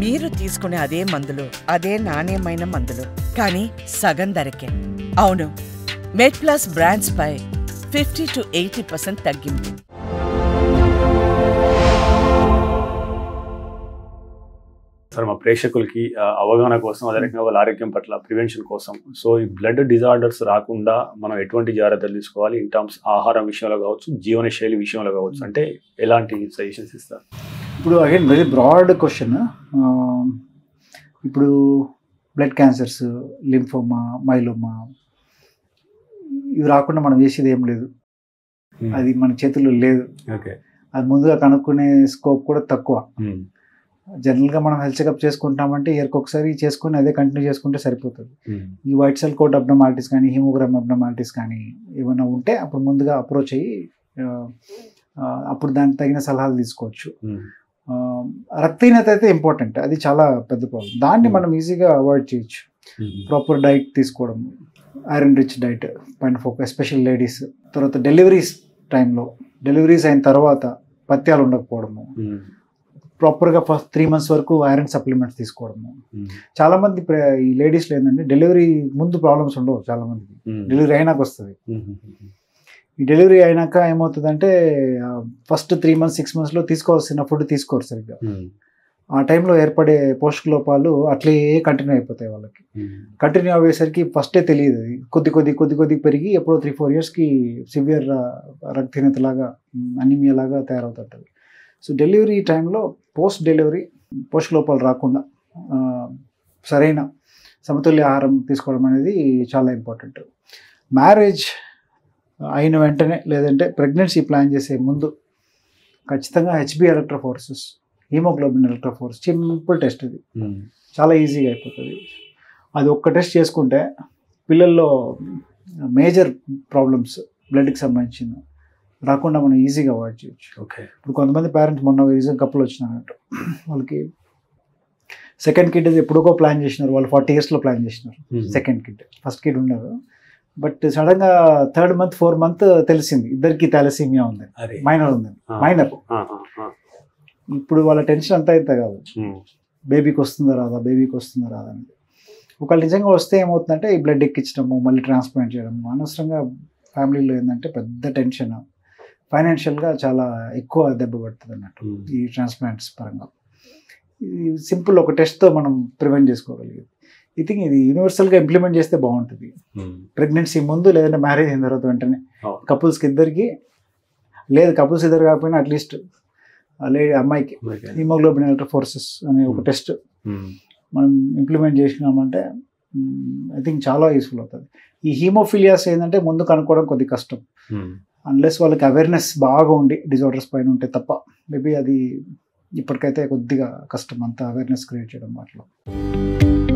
మీరు తీసుకునే అదే మందులు అదే నాణ్యమైన మందులు కానీ సగం ధరకే అవును మెడ్ ప్లస్ బ్రాండ్స్ పై ఫిఫ్టీ టు ఎయిటీ పర్సెంట్ తగ్గింపు సార్ మా ప్రేక్షకులకి ఆ, అవగాహన కోసం అదే రకంగా వాళ్ళ ఆరోగ్యం పట్ల ప్రివెన్షన్ కోసం సో ఈ బ్లడ్ డిజార్డర్స్ రాకుండా మనం ఎటువంటి జాగ్రత్తలు తీసుకోవాలి ఇన్ టర్మ్స్ ఆహారం విషయంలో కావచ్చు జీవన శైలి విషయంలో కావచ్చు అంటే ఎలాంటి సజెషన్స్ ఇస్తారు ఇప్పుడు అగైన్ వెరీ బ్రాడ్ క్వశ్చన్ ఇప్పుడు బ్లడ్ క్యాన్సర్స్ లింఫోమా మైలోమా ఇవి రాకుండా మనం చేసేది ఏం లేదు అది మన చేతుల్లో లేదు ఓకే అది ముందుగా కనుక్కునే స్కోప్ కూడా తక్కువ జనరల్గా మనం హెల్త్ చెకప్ చేసుకుంటామంటే ఇయర్కి ఒకసారి చేసుకుని అదే కంటిన్యూ చేసుకుంటే సరిపోతుంది ఈ వైట్ సెల్ కోట్ అబ్నమాలిటీస్ కానీ హీమోగ్రామ్ అబ్నమాలిటీస్ కానీ ఏమైనా ఉంటే అప్పుడు ముందుగా అప్రోచ్ అయ్యి ఆ, ఆ, అప్పుడు దానికి తగిన సలహాలు తీసుకోవచ్చు ఆ, రక్తహీనత అయితే ఇంపార్టెంట్ అది చాలా పెద్ద ప్రాబ్లం దాన్ని మనం ఈజీగా అవాయిడ్ చేయొచ్చు ప్రాపర్ డైట్ తీసుకోవడం ఐరన్ రిచ్ డైట్ పైన ఫోకస్ ఎస్పెషల్ లేడీస్ తర్వాత డెలివరీస్ టైంలో డెలివరీస్ అయిన తర్వాత పత్యాలు ఉండకపోవడము ప్రాపర్గా ఫస్ట్ త్రీ మంత్స్ వరకు ఐరన్ సప్లిమెంట్స్ తీసుకోవడము చాలా మంది ప్ర- ఈ లేడీస్లో ఏంటంటే డెలివరీ ముందు ప్రాబ్లమ్స్ ఉండవు చాలా మందికి డెలివరీ అయినాక వస్తుంది ఈ డెలివరీ అయినాక ఏమవుతుందంటే ఫస్ట్ త్రీ మంత్స్ సిక్స్ మంత్స్లో తీసుకోవాల్సిన ఫుడ్ తీసుకోరు సరిగ్గా ఆ టైంలో ఏర్పడే పోషక లోపాలు అట్లే కంటిన్యూ అయిపోతాయి వాళ్ళకి కంటిన్యూ అయ్యేసరికి ఫస్టే తెలియదు అది కొద్ది కొద్ది కొద్ది కొద్ది పెరిగి ఎప్పుడో త్రీ ఫోర్ ఇయర్స్కి సివియర్ రక్తహీనత లాగా అనిమియా లాగా తయారవుతుంటుంది సో డెలివరీ టైంలో పోస్ట్ డెలివరీ పోషక లోపాలు రాకుండా ఆ, సరైన సమతుల్య ఆహారం తీసుకోవడం అనేది చాలా ఇంపార్టెంట్ మ్యారేజ్ అయిన వెంటనే లేదంటే ప్రెగ్నెన్సీ ప్లాన్ చేసే ముందు ఖచ్చితంగా HB electrophoresis haemoglobin electrophoresis simple test ఇది చాలా ఈజీగా అయిపోతుంది అది ఒక్క టెస్ట్ చేసుకుంటే పిల్లల్లో మేజర్ ప్రాబ్లమ్స్ బ్లడ్కి సంబంధించిన రాకుండా మనం ఈజీగా అవాయిడ్ చేయొచ్చు ఓకే ఇప్పుడు కొంతమంది పేరెంట్స్ మొన్న రీజన్ కప్పులు వచ్చినారంట వాళ్ళకి సెకండ్ కిడ్ ఎప్పుడుకో ప్లాన్ చేసినారు వాళ్ళు ఫార్టీ ఇయర్స్లో ప్లాన్ చేసినారు సెకండ్ కిడ్ ఫస్ట్ కిడ్ ఉన్నారు బట్ సడన్గా థర్డ్ మంత్ ఫోర్ మంత్ తెలిసింది ఇద్దరికి థాలసీమియా ఉంది అరే మైనర్ ఉందని ఆ. మైనర్ ఆ, ఆ, ఆ. ఇప్పుడు వాళ్ళ టెన్షన్ అంతా ఇంత కాదు ఉమ్. బేబీకి వస్తుందా రాదా బేబీకి వస్తుందా రాదా అని ఒకవేళ నిజంగా వస్తే ఏమవుతుందంటే ఈ బ్లడ్ ఎక్కించడము మళ్ళీ ట్రాన్స్ప్లాంట్ చేయడం అనవసరంగా ఫ్యామిలీలో ఏంటంటే పెద్ద టెన్షన్ ఫైనాన్షియల్గా చాలా ఎక్కువ దెబ్బ పడుతుంది అన్నట్టు ఉమ్. ఈ ట్రాన్స్ప్లాంట్స్ పరంగా ఇది సింపుల్ ఒక టెస్ట్తో మనం ప్రివెంట్ చేసుకోగలిగేది ఐ థింక్ ఇది యూనివర్సల్గా ఇంప్లిమెంట్ చేస్తే బాగుంటుంది ఉమ్. ప్రెగ్నెన్సీ ముందు లేదంటే మ్యారేజ్ అయిన తర్వాత వెంటనే అవును. కపుల్స్కి ఇద్దరికి లేదు కపుల్స్ ఇద్దరు కాకపోయినా అట్లీస్ట్ లేడీ అమ్మాయికి ఓకే. హిమోగ్లోబిన్ ఎలక్ట్రోఫోర్సెస్ అనే ఒక Hmm. టెస్ట్ ఉమ్. మనం ఇంప్లిమెంట్ చేసినామంటే ఐ థింక్ చాలా యూస్ఫుల్ అవుతుంది ఈ హీమోఫిలియాస్ ఏంటంటే ముందు కనుక్కోవడం కొద్ది కష్టం ఉమ్. అన్లెస్ వాళ్ళకి అవేర్నెస్ బాగా ఉండి డిజార్డర్స్ పైన ఉంటే తప్ప మేబీ అది ఇప్పటికైతే కొద్దిగా కష్టం అంత అవేర్నెస్ క్రియేట్ చేయడం వాటిలో